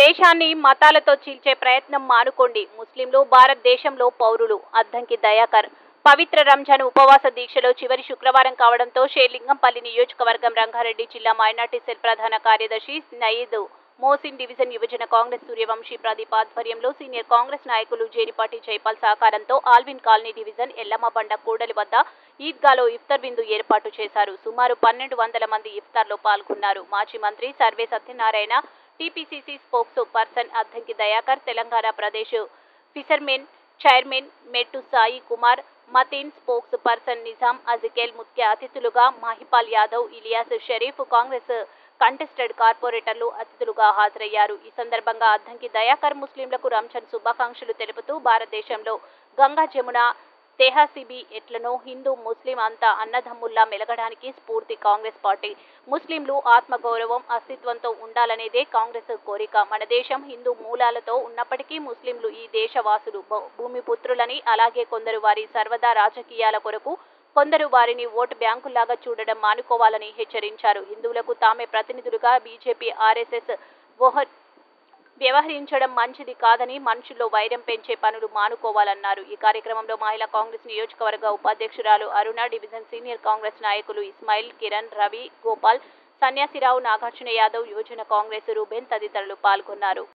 దేశాన్ని మతాలతో చీల్చే ప్రయత్నం మానుకోండి ముస్లింలు భారతదేశంలో పౌరులు అద్దంకి దయాకర్ పవిత్ర రంజాన్ ఉపవాస దీక్షలో చివరి శుక్రవారం కావడంతో షేర్లింగంపల్లి నియోజకవర్గం రంగారెడ్డి జిల్లా మైనార్టీ సెల్ ప్రధాన కార్యదర్శి నయీద్ మోసిన్ డివిజన్ యువజన కాంగ్రెస్ సూర్యవంశీ ప్రదీప్ ఆధ్వర్యంలో సీనియర్ కాంగ్రెస్ నాయకులు జేరిపాటి జైపాల్ సహకారంతో ఆల్విన్ కాలనీ డివిజన్ ఎల్లమ్మబండ కూడలి వద్ద ఈద్గాలో ఇఫ్తార్ విందు ఏర్పాటు చేశారు సుమారు పన్నెండు వందల మంది ఇఫ్తార్లో పాల్గొన్నారు మాజీ మంత్రి Sarve Satyanarayana TPCC spokesperson Addanki Dayakar Telangana Pradesh fishermen chairman Mettu Sai Kumar Mateen spokesperson Nizam అజికేల్ ముఖ్య అతిథులుగా మహిపాల్ యాదవ్ ఇలియాస్ షరీఫ్ కాంగ్రెస్ కంటెస్టెడ్ కార్పొరేటర్లు అతిథులుగా హాజరయ్యారు ఈ సందర్భంగా అద్దంకి దయాకర్ ముస్లింలకు రంజాన్ శుభాకాంక్షలు తెలుపుతూ భారతదేశంలో గంగా జమున తెహసిబి ఎట్లనో హిందూ ముస్లిం అంతా అన్నదమ్ముల్లా మెలగడానికి స్ఫూర్తి కాంగ్రెస్ పార్టీ ముస్లింలు ఆత్మగౌరవం అస్తిత్వంతో ఉండాలనేదే కాంగ్రెస్ కోరిక మన దేశం హిందూ మూలాలతో ఉన్నప్పటికీ ముస్లింలు ఈ దేశవాసులు భూ- భూమి పుత్రులని అలాగే కొందరు వారి సర్వదా రాజకీయాల కొరకు కొందరు వారిని ఓటు బ్యాంకులాగా చూడడం మానుకోవాలని హెచ్చరించారు హిందువులకు తామే ప్రతినిధులుగా బీజేపీ ఆర్ఎస్ఎస్ వోహ- వ్యవహరించడం మంచిది కాదని మనుషుల్లో వైరం పెంచే పనులు మానుకోవాలన్నారు ఈ కార్యక్రమంలో మహిళా కాంగ్రెస్ నియోజకవర్గ ఉపాధ్యక్షురాలు అరుణ డివిజన్ సీనియర్ కాంగ్రెస్ నాయకులు ఇస్మాయిల్ కిరణ్ రవి గోపాల్ సన్యాసిరావు నాగార్జున యాదవ్ యువజన కాంగ్రెస్ రూబెన్ తదితరులు పాల్గొన్నారు